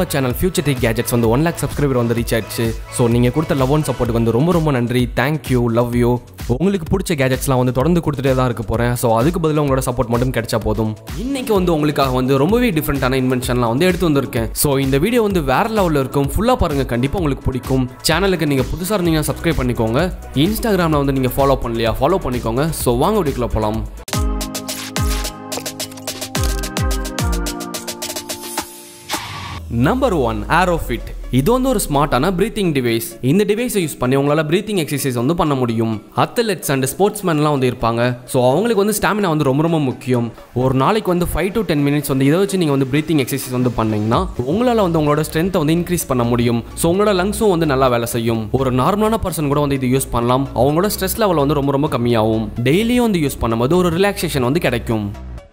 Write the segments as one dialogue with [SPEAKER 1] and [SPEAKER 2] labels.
[SPEAKER 1] நம்ம channel future tech gadgets வந்து one lakh subscriber வந்து ரீச் ஆயிடுச்சு ஸோ நீங்கள் கொடுத்த லவ் அண்ட் சப்போர்ட்டுக்கு வந்து ரொம்ப ரொம்ப நன்றி தேங்க்யூ லவ் யூ உங்களுக்கு பிடிச்ச கேஜெட்ஸ்லாம் வந்து தொடர்ந்து கொடுத்துட்டே தான் இருக்க போகிறேன் ஸோ அதுக்கு பதிலாக உங்களோட சப்போர்ட் மட்டும் கிடைச்சா போதும் இன்னைக்கு வந்து உங்களுக்காக வந்து ரொம்பவே டிஃப்ரெண்ட்டான இன்வென்ஷன்லாம் வந்து எடுத்து வந்திருக்கேன் ஸோ இந்த வீடியோ வந்து வேற லெவலில் இருக்கும் ஃபுல்லாக பாருங்கள் கண்டிப்பாக உங்களுக்கு பிடிக்கும் சேனலுக்கு நீங்கள் புதுசாக இருந்தீங்கன்னா சப்ஸ்கிரைப் பண்ணிக்கோங்க இன்ஸ்டாகிராமில் வந்து நீங்கள் ஃபாலோ பண்ணலையா ஃபாலோ பண்ணிக்கோங்க ஸோ வாங்க வீடியோக்குள்ள போகலாம் நம்பர் ஒன் ஆரோஃபிட் இது வந்து ஒரு ஸ்மார்ட்டான ப்ரீத்திங் டிவைஸ் இந்த டிவைஸை யூஸ் பண்ணி உங்களால் ப்ரீத்திங் எக்ஸசைஸ் வந்து பண்ண முடியும் அத்லெட்ஸ் அண்ட் ஸ்போர்ட்ஸ்மேன்லாம் வந்து இருப்பாங்க ஸோ அவங்களுக்கு வந்து ஸ்டாமினா வந்து ரொம்ப ரொம்ப முக்கியம் ஒரு நாளைக்கு வந்து ஃபைவ் டு டென் மினிட்ஸ் வந்து இதை வச்சு நீங்கள் வந்து ப்ரீத்திங் எக்ஸசைஸ் வந்து பண்ணீங்கன்னா உங்களால் வந்து உங்களோட ஸ்ட்ரென்த்தை வந்து இன்க்ரீஸ் பண்ண முடியும் ஸோ உங்களோட லங்ஸும் வந்து நல்லா வேலை செய்யும் ஒரு நார்மலான பர்சன் கூட வந்து இது யூஸ் பண்ணலாம் அவங்களோட ஸ்ட்ரெஸ் லெவல் வந்து ரொம்ப ரொம்ப கம்மியாகும் டெய்லியும் வந்து யூஸ் பண்ணும்போது ஒரு ரிலாக்ஸேஷன் வந்து கிடைக்கும்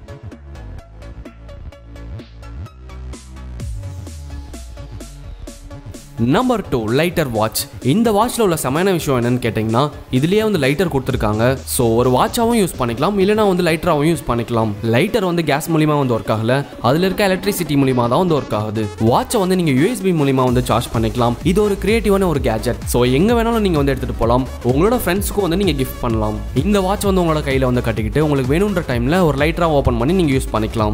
[SPEAKER 1] நம்பர் டூ லைட்டர் வாட்ச் இந்த வாட்ச்ல உள்ள செமையான விஷயம் என்னன்னு கேட்டிங்கன்னா இதுலயே வந்து லைட்டர் கொடுத்துருக்காங்க ஸோ ஒரு வாட்சாவும் யூஸ் பண்ணிக்கலாம் இல்லைனா வந்து லைட்டராகவும் யூஸ் பண்ணிக்கலாம் லைட்டர் வந்து கேஸ் மூலியமா வந்து ஒர்க் ஆகல அதுல இருக்க எலக்ட்ரிசிட்டி மூலியமா தான் வந்து ஒர்க் ஆகுது வாட்சை வந்து நீங்க யூஎஸ்பி மூலியமா வந்து சார்ஜ் பண்ணிக்கலாம் இது ஒரு கிரியேட்டிவான ஒரு கேஜெட் ஸோ எங்க வேணாலும் நீங்க வந்து எடுத்துட்டு போகலாம் உங்களோட ஃப்ரெண்ட்ஸ்க்கும் வந்து நீங்க கிஃப்ட் பண்ணலாம் இந்த வாட்ச் வந்து உங்களோட கையில வந்து கட்டிக்கிட்டு உங்களுக்கு வேணுன்ற டைம்ல ஒரு லைட்டரா ஓப்பன் பண்ணி நீங்க யூஸ் பண்ணிக்கலாம்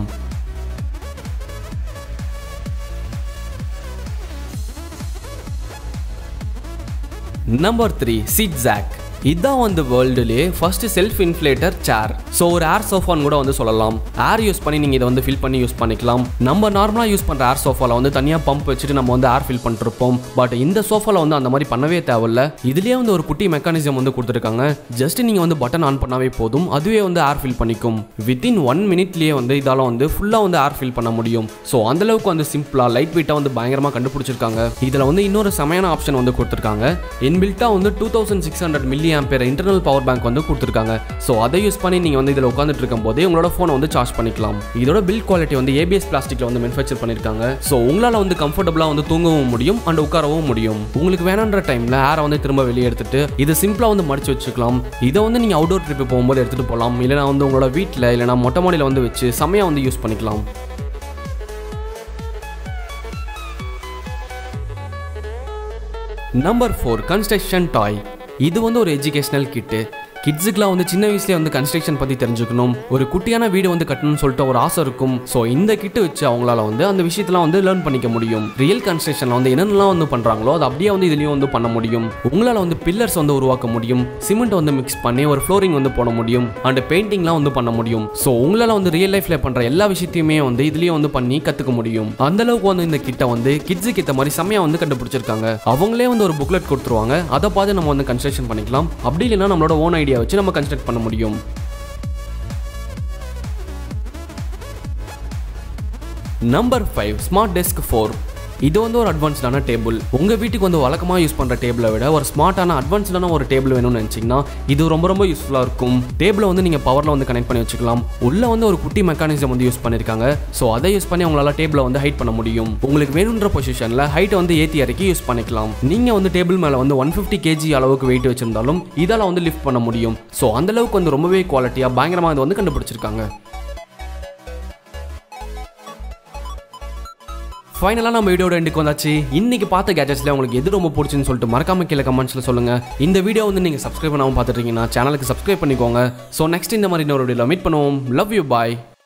[SPEAKER 1] நம்பர் த்ரீ சிட் ஜாக் இதான் வந்து வேர்ல்டுலேயே first self inflator chair so ஒரு ஏர் சோஃபான்னு கூட வந்து சொல்லலாம் ஏர் யூஸ் பண்ணி நீங்கள் இதை வந்து ஃபில் பண்ணி யூஸ் பண்ணிக்கலாம் நம்ம நார்மலாக யூஸ் பண்ணுற ஏர் சோஃபாவில் வந்து தனியாக பம்ப் வச்சுட்டு நம்ம வந்து ஏர் ஃபில் பண்ணிருப்போம் பட் இந்த சோஃபாவில் வந்து அந்த மாதிரி பண்ணவே தேவையில்ல இதுலேயே வந்து ஒரு குட்டி மெக்கானிசம் வந்து கொடுத்துருக்காங்க ஜஸ்ட் நீங்கள் வந்து பட்டன் ஆன் பண்ணாவே போதும் அதுவே வந்து ஏர் ஃபில் பண்ணிக்கும் வித்தின் ஒன் மினிட்லேயே வந்து இதால் வந்து ஃபுல்லாக வந்து ஏர் ஃபில் பண்ண முடியும் ஸோ அந்தளவுக்கு வந்து சிம்பிளாக லைட் வெயிட்டாக வந்து பயங்கரமாக கண்டுபிடிச்சிருக்காங்க இதில் வந்து இன்னொரு செமையான ஆப்ஷன் வந்து கொடுத்துருக்காங்க இன்பில்ட்டாக வந்து two thousand six hundred milliampere internal power bank வந்து கொடுத்துருக்காங்க ஸோ அதை யூஸ் பண்ணி நீங்கள் வந்து இதில் உட்காந்துட்டு இருக்கும் போதே உங்களோட ஃபோனை வந்து சார்ஜ் பண்ணிக்கலாம் இதோட பில் குவாலிட்டி வந்து ஏபிஎஸ் பிளாஸ்டிக்ல வந்து மேனுஃபேக்சர் பண்ணியிருக்காங்க ஸோ உங்களால் வந்து கம்ஃபர்டபுளாக வந்து தூங்கவும் முடியும் அண்ட் உட்காரவும் முடியும் உங்களுக்கு வேணான்ற டைமில் ஏரை வந்து திரும்ப வெளியே எடுத்துட்டு இது சிம்பிளாக வந்து மடிச்சு வச்சுக்கலாம் இதை வந்து நீங்கள் அவுடோர் ட்ரிப் போகும்போது எடுத்துகிட்டு போகலாம் இல்லைனா வந்து உங்களோட வீட்டில் இல்லைனா மொட்டை மாடியில் வந்து வச்சு செம்மையாக வந்து யூஸ் பண்ணிக்கலாம் நம்பர் ஃபோர் கன்ஸ்ட்ரக்ஷன் டாய் இது வந்து ஒரு எஜுகேஷனல் கிட்டு கிட்ஸுக்குலாம் வந்து சின்ன வயசுலேயே வந்து கன்ஸ்ட்ரக்ஷன் பற்றி தெரிஞ்சுக்கணும் ஒரு குட்டியான வீடு வந்து கட்டணும்னு சொல்லிட்டு ஒரு ஆசை இருக்கும் ஸோ இந்த கிட்டு வச்சு அவங்களால வந்து அந்த விஷயத்தெல்லாம் வந்து லேர்ன் பண்ணிக்க முடியும் ரியல் கன்ஸ்ட்ரக்ஷனில் வந்து என்னென்னலாம் வந்து பண்ணுறாங்களோ அது அப்படியே வந்து இதுலேயும் வந்து பண்ண முடியும் உங்களால் வந்து பில்லர்ஸ் வந்து உருவாக்க முடியும் சிமெண்ட் வந்து மிக்ஸ் பண்ணி ஒரு ஃப்ளோரிங் வந்து போட முடியும் அண்ட் பெயிண்டிங்லாம் வந்து பண்ண முடியும் ஸோ உங்களால் வந்து ரியல் லைஃப்பில் பண்ணுற எல்லா விஷயத்தையுமே வந்து இதுலேயும் வந்து பண்ணி கற்றுக்க முடியும் அந்த அளவுக்கு வந்து இந்த கிட்ட வந்து கிட்ஸுக்கு ஏற்ற மாதிரி செம்மையாக வந்து கண்டுபிடிச்சிருக்காங்க அவங்களே வந்து ஒரு புக்லெட் கொடுத்துருவாங்க அதை பார்த்து நம்ம வந்து கன்ஸ்ட்ரக்ஷன் பண்ணிக்கலாம் அப்படி இல்லைன்னா நம்மளோட ஓன் ஐடியா வச்சு நம்ம கன்ஸ்ட்ரக்ட் பண்ண முடியும் number five smart desk four இது வந்து ஒரு அட்வான்ஸ்டான டேபிள் உங்கள் வீட்டுக்கு வந்து வழக்கமாக யூஸ் பண்ணுற டேபிளை விட ஒரு ஸ்மார்ட்டான அட்வான்ஸ்டான ஒரு டேபிள் வேணும்னு நினச்சிங்கன்னா இது ரொம்ப ரொம்ப யூஸ்ஃபுல்லாக இருக்கும் டேபிளை வந்து நீங்கள் பவரில் வந்து கனெக்ட் பண்ணி வச்சுக்கலாம் உள்ளே வந்து ஒரு குட்டி மெக்கானிசம் வந்து யூஸ் பண்ணியிருக்காங்க ஸோ அதை யூஸ் பண்ணி உங்களால் டேபிளை வந்து ஹைட் பண்ண முடியும் உங்களுக்கு வேணுன்ற பொசிஷனில் ஹைட்டை வந்து ஏற்றி இறக்கி யூஸ் பண்ணிக்கலாம் நீங்கள் வந்து டேபிள் மேலே வந்து ஒன் ஃபிஃப்டி கேஜி அளவுக்கு வெயிட் வச்சிருந்தாலும் இதால் வந்து லிஃப்ட் பண்ண முடியும் ஸோ அந்தளவுக்கு வந்து ரொம்பவே குவாலிட்டியாக பயங்கரமாக இது வந்து கண்டுபிடிச்சிருக்காங்க ஃபைனலாக நம்ம வீடியோட எண்டுக்கு வந்தாச்சு இன்னைக்கு பார்த்த கேஜெட்ஸ்ல உங்களுக்கு எது ரொம்ப பிடிச்சுன்னு சொல்லிட்டு மறக்காம கீழே கமெண்ட்ஸ்ல சொல்லுங்க இந்த வீடியோ வந்து நீங்க சப்ஸ்கிரைப் பண்ணாமல் பார்த்துட்டு இருக்கீங்கன்னா சேனலுக்கு சப்ஸ்கிரைப் பண்ணிக்கோங்க ஸோ நெக்ஸ்ட் இந்த மாதிரி இன்னொரு வீடியோவில் மீட் பண்ணுவோம் லவ் யூ பாய்